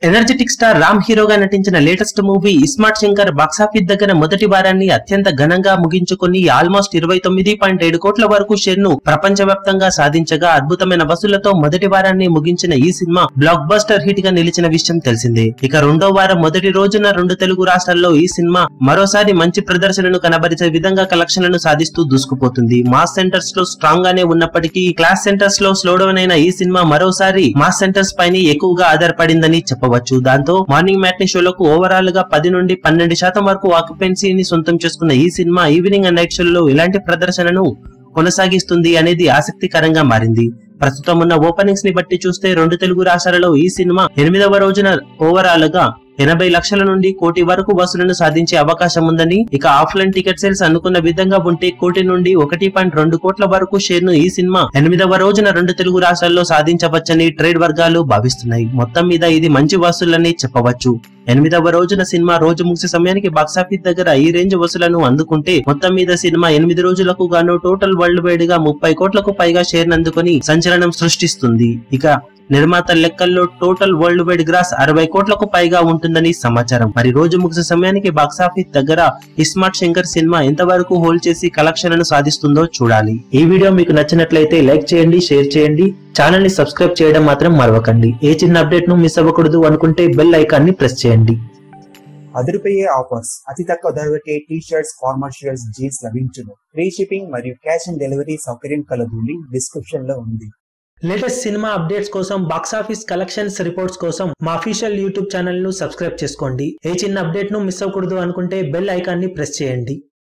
energetic star Ram హీరోగా నటించిన latest movie iSmart Shankar box office దగ్గర మొదటి వారాన్ని అత్యంత ఘనంగా ముగించుకుని ఆల్మోస్ట్ ఇరవై తొమ్మిది పాయింట్ ఏడు కోట్ల వరకు షేర్ ను ప్రపంచవ్యాప్తంగా సాధించగా అద్భుతమైన వసూళ్లతో మొదటి వారాన్ని ముగించిన ఈ సినిమా బ్లాక్ బస్టర్ హిట్ గా నిలిచిన విషయం తెలిసిందే ఇక రెండో వారం మొదటి రోజున రెండు తెలుగు రాష్ట్రాల్లో ఈ సినిమా మరోసారి మంచి ప్రదర్శనను కనబరిచే విధంగా కలెక్షన్లను సాధిస్తూ దూసుకుపోతుంది మాస్ సెంటర్స్ లో స్ట్రాంగ్ గానే ఉన్నప్పటికీ క్లాస్ సెంటర్స్ లో స్లో డౌన్ అయిన ఈ సినిమా మరోసారి మాస్ సెంటర్స్ పైన ఎక్కువగా ఆధారపడిందని చెప్పవచ్చు దాంతో మార్నింగ్ మ్యాట్నీ షోలకు ఓవరాల్ గా పది నుండి పన్నెండు శాతం వరకు ఆక్యుపెన్సీని సొంతం చేసుకున్న ఈ సినిమా ఈవినింగ్ అండ్ నైట్ షోల్లో ఇలాంటి ప్రదర్శనను కొనసాగిస్తుంది అనేది ఆసక్తికరంగా మారింది ప్రస్తుతం ఉన్న ఓపెనింగ్స్ ని బట్టి చూస్తే రెండు తెలుగు రాష్ట్రాలలో ఈ సినిమా ఎనిమిదవ రోజున ఓవరాల్ గా ఎనభై లక్షల నుండి కోటి వరకు వసూలను సాధించే అవకాశం ఉందని ఇక ఆఫ్లైన్ టికెట్ సేల్స్ అనుకున్న విధంగా ఉంటే కోటి నుండి ఒకటి పాయింట్ రెండు కోట్ల వరకు షేర్ ను ఈ సినిమా ఎనిమిదవ రోజున రెండు తెలుగు రాష్ట్రాల్లో సాధించవచ్చని ట్రేడ్ వర్గాలు భావిస్తున్నాయి మొత్తం మీద ఇది మంచి వసూలని చెప్పవచ్చు ఎనిమిదవ రోజున సినిమా రోజు ముగిసే సమయానికి బాక్సాఫీస్ దగ్గర ఈ రేంజ్ వసూలను అందుకుంటే మొత్తం మీద సినిమా ఎనిమిది రోజులకు గాను టోటల్ వరల్డ్ వైడ్ గా ముప్పై కోట్లకు పైగా షేర్ అందుకొని సంచలనం సృష్టిస్తుంది ఇక నిర్మాత లెక్కల్లో టోటల్ వరల్డ్ వైడ్ గ్రాస్ అరవై కోట్లకు పైగా ఉంటుందని సమాచారం మరి రోజు ముగిసే సమయానికి బాక్సాఫీస్ దగ్గర ఇస్మార్ట్ శంకర్ సినిమా ఎంతవరకు హోల్డ్ చేసి కలెక్షన్లను సాధిస్తుందో చూడాలి ఈ వీడియో మీకు నచ్చినట్లయితే లైక్ చేయండి షేర్ చేయండి ఛానల్ ని సబ్స్క్రైబ్ చేయడం మాత్రం మరవకండి ఏ చిన్న అప్డేట్ ను మిస్ అవ్వకూడదు అనుకుంటే బెల్ ఐకాన్ ని ప్రెస్ చేయండి అదిరిపోయే ఆఫర్స్ అతి తక్కువ ధరకే T shirts formal shirts jeans లభించును ఫ్రీ షిప్పింగ్ మరియు క్యాష్ ఆన్ డెలివరీ సౌకర్యం కలదు లింక్ డిస్క్రిప్షన్ లో ఉంది లేటెస్ట్ సినిమా అప్డేట్స్ కోసం బాక్సాఫీస్ కలెక్షన్స్ రిపోర్ట్స్ కోసం మా అఫీషియల్ యూట్యూబ్ ఛానల్ ను సబ్స్క్రైబ్ చేసుకోండి ఏ చిన్న అప్డేట్ ను మిస్ అవ్వకూడదు అనుకుంటే బెల్ ఐకాన్ ని ప్రెస్ చేయండి